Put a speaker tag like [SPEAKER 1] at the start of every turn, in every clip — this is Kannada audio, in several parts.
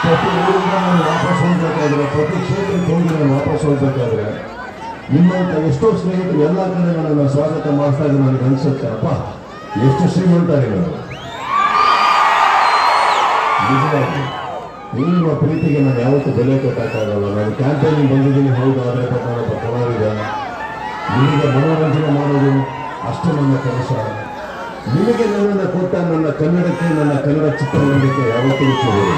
[SPEAKER 1] ಪ್ರತಿ ಊರಿಂದ ನಾನು ವಾಪಸ್ ಹೋಗ್ಬೇಕಾದ್ರೆ ಪ್ರತಿ ಕ್ಷೇತ್ರಕ್ಕೆ ಹೋಗಿ ನಾನು ವಾಪಸ್ ಹೋಗ್ಬೇಕಾದ್ರೆ ನಿಮ್ಮಂತ ಎಷ್ಟೋ ಸ್ನೇಹಿತರು ಎಲ್ಲ ಕಡೆ ನನ್ನನ್ನು ಸ್ವಾಗತ ಮಾಡ್ತಾ ಇದ್ರು ನನಗೆ ಅನ್ಸುತ್ತೆ ಅಪ್ಪ ಎಷ್ಟು ಶ್ರೀಮಂತರಿ ನಾನು ನಿಜವಾಗಿ ನಿಮ್ಮ ಪ್ರೀತಿಗೆ ನಾನು ಯಾವತ್ತೂ ಬೆಲೆ ಕೊಟ್ಟಕ್ಕಾಗಲ್ಲ ನಾನು ಕ್ಯಾಂಪೇನಿಗೆ ಬಂದಿದ್ದೀನಿ ಹೌದು ಆದರೆ ನಾನೊಬ್ಬ ಕಲಾವಿದ ನಿಮಗೆ ಮನೋರಂಜನೆ ಮಾಡೋದು ಅಷ್ಟು ನನ್ನ ಕೆಲಸ ನಿಮಗೆ ನನ್ನನ್ನು ಕೊಟ್ಟ ನನ್ನ ಕನ್ನಡಕ್ಕೆ ನನ್ನ ಕನ್ನಡ ಚಿತ್ರರಂಗಕ್ಕೆ ಯಾವತ್ತೂ ಹೋಗುವುದು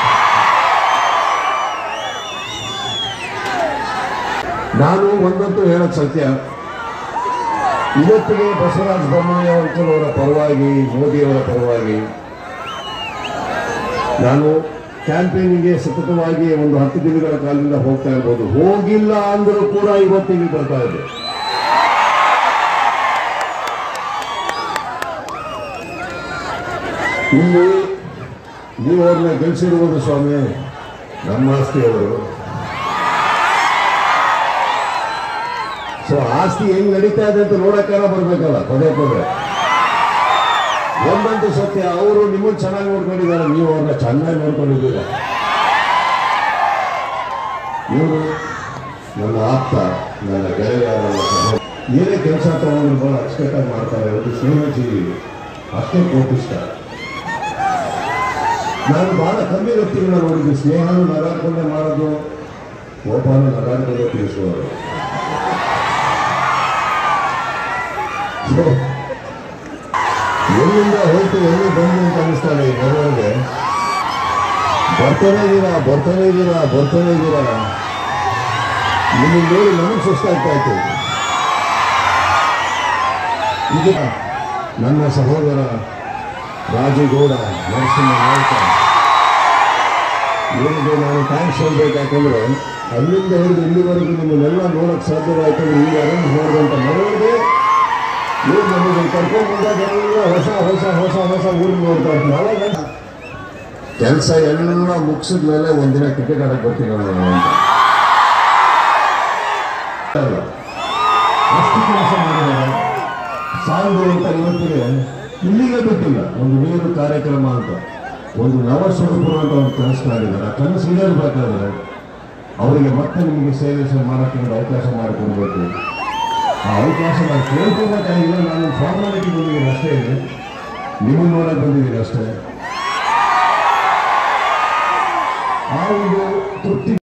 [SPEAKER 1] ನಾನು ಒಂದಂತೂ ಹೇಳೋದು ಸತ್ಯ ಇವತ್ತಿಗೆ ಬಸವರಾಜ ಬೊಮ್ಮಾಯಿ ಅವರ ಪರವಾಗಿ ಮೋದಿಯವರ ಪರವಾಗಿ ನಾನು ಕ್ಯಾಂಪೇನಿಗೆ ಸತತವಾಗಿ ಒಂದು ಹತ್ತು ದಿನಗಳ ಕಾಲದಿಂದ ಹೋಗ್ತಾ ಇರ್ಬೋದು ಹೋಗಿಲ್ಲ ಅಂದರೂ ಕೂಡ ಇವತ್ತಿಗೆ ಬರ್ತಾ ಇದೆ ಇಲ್ಲಿ ನೀವು ಅವ್ರನ್ನ ಗೆಲ್ಸಿರುವುದು ಸ್ವಾಮಿ ನಮ್ಮ ಆಸ್ತಿಯವರು ಸೊ ಆಸ್ತಿ ಹೆಂಗ್ ನಡೀತಾ ಇದೆ ಅಂತ ನೋಡಕ್ಕಾರ ಬರ್ಬೇಕಲ್ಲ ಪದೇ ಪದೇ ಒಂದಂತೂ ಸತ್ಯ ಅವರು ನಿಮ್ಮನ್ನು ಚೆನ್ನಾಗಿ ನೋಡ್ಕೊಂಡಿದ್ದಾರೆ ನೀವು ಅವ್ರನ್ನ ಚೆನ್ನಾಗಿ ನೋಡ್ಕೊಂಡಿದ್ದೀರ ಇವರು ನನ್ನ ಆಪ್ತ ನನ್ನ ಗೆಳೆಯ ನನ್ನ ಸಹೋದರ. ಏನೇ ಕೆಲಸ ತಗೊಂಡು ಬಹಳ ಅಚ್ಚುಕಟ್ಟಾಗಿ ಮಾಡ್ತಾರೆ ಒಂದು ಸ್ನೇಹಜೀವಿ ಅಷ್ಟೇ ಕೋಪಿಷ್ಟ ನಾನು ಬಹಳ ಕಮ್ಮಿ ವ್ಯಕ್ತಿಗಳನ್ನ ನೋಡಿದ್ದೆ ಸ್ನೇಹನು ನಗಾಡ್ಕೊಂಡೇ ಮಾಡೋದು ಕೋಪನು ನಗಾಡ್ಕೊಂಡೇ ತಿಳಿಸುವರು So, ಎಲ್ಲಿಂದ ಹೋಯ್ತು ಎಲ್ಲಿ ಬಂದು ಅಂತ ಅನಿಸ್ತಾರೆ ಈ ಜನರಿಗೆ ಬರ್ತಾನೆ ಇದ್ದೀರಾ ಬರ್ತಾನೆ ಇದ್ದೀರಾ ಬರ್ತಾನೆ ಇದ್ದೀರಾ ನಿಮಗೆ ನೋಡಿ ನನಗೆ ಸುಸ್ತಾಗ್ತಾ ಇತ್ತು ಈಗ ನನ್ನ ಸಹೋದರ ರಾಜುಗೌಡ ನರಸಿಂಹ ನಾಯಕ ಇವರಿಗೆ ನಾನು ಥ್ಯಾಂಕ್ಸ್ ಹೇಳ್ಬೇಕು ಯಾಕಂದ್ರೆ ಅಲ್ಲಿಂದ ಹಿಡಿದು ಇಲ್ಲಿವರೆಗೂ ನಿಮ್ಮನ್ನೆಲ್ಲ ನೋಡಕ್ ಸಾಧ್ಯವಾಯ್ತು ಅಂದ್ರೆ ಈ ಅರೇಂಜ್ ಮಾಡಿದಂಥ ಮೆರವಣಿಗೆ ಇವ್ರು ನಮಗೆ ಕರ್ಕೊಂಡು ಬಂದಾಗೆಲ್ಲ ಹೊಸ ಹೊಸ ಹೊಸ ಹೊಸ ಊರು ನೋಡ್ತಾ ಇರ್ತೀನಿ ಅವಾಗ ಕೆಲಸ ಎಲ್ಲ ಮುಗಿಸಿದ ಮೇಲೆ ಒಂದಿನ ಕ್ರಿಕೆಟ್ ಆಡಕ್ಕೆ ಬರ್ತೀನಿ ನಾನು ಅಂತ ಅಲ್ಲ. ಅಷ್ಟು ಕೆಲಸ ಮಾಡಿದ್ದಾರೆ ಸಾಂಗು ಅಂತ ಇವತ್ತಿಗೆ ಇಲ್ಲಿಗೆ ಬಿಟ್ಟಿಲ್ಲ ಒಂದು ನೀರು ಕಾರ್ಯಕ್ರಮ ಅಂತ ಒಂದು ನವ ಸ್ವರೂಪರು ಅಂತ ಒಂದು ಕನಸು ಕಾಣಿದ್ದಾರೆ ಆ ಕನಸು ಈಡೇರಬೇಕಾದ್ರೆ ಅವರಿಗೆ ಮತ್ತೆ ನಿಮಗೆ ಸೇವೆ ಸ- ಮಾಡಕ್ಕೆ ಒಂದು ಅವಕಾಶ ಮಾಡಿಕೊಡ್ಬೇಕು ಆ ಅವಕಾಶ ನಾನು ಕೇಳ್ಕೋಬೇಕಾಗಿಲ್ಲ ನಾನು ಫಾರ್ಮಾಲಿಟಿ ಬಂದಿದ್ದೀನಿ ಅಷ್ಟೇ ಇದೆ ನಿಮ್ಮನ್ನು ನೋಡಕ್ಕೆ ಬಂದಿದ್ದೀನಿ ಅಷ್ಟೇ ಆ ಒಂದು ತೃಪ್ತಿ